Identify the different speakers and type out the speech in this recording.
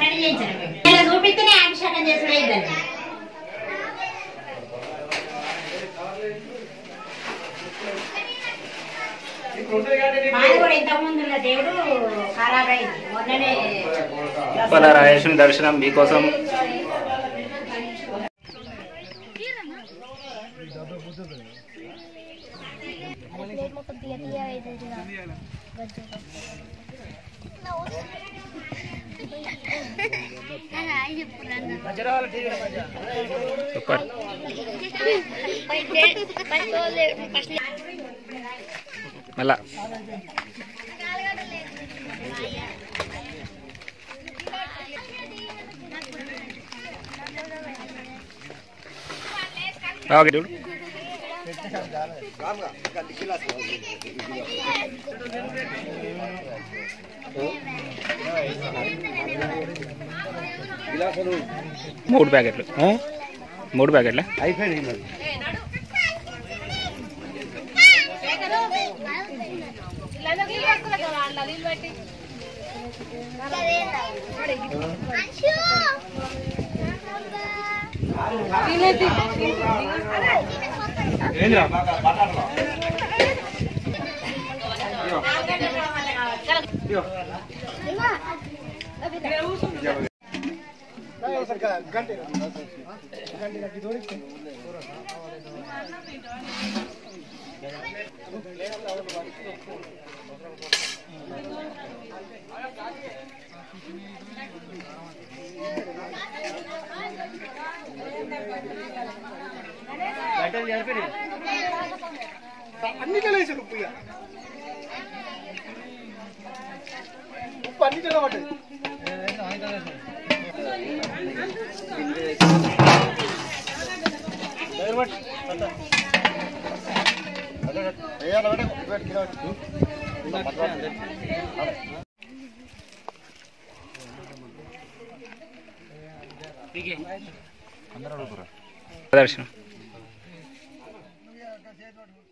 Speaker 1: మొన్ననే చేయించాను మేము. ఇలా చూపిస్తేనే అభిషేకం చేసుడే ఇద్దరు మాది కూడా ఇంతకు ముందు ఉన్న దేవుడు ఖరాబ్ అయింది మొన్ననే
Speaker 2: ఉప్పల రాజేశ్వరి దర్శనం మీకోసం సూపర్ మళ్ళా ఓకే చూడు మూడు ప్యాకెట్లు మూడు ప్యాకెట్ల
Speaker 3: అయిపోయింది మరి
Speaker 4: అన్నిటిలో వేసాడు ఉప్పు ఇక ఉప్పు అన్నిటిలో పడ్డది
Speaker 2: దర్శనం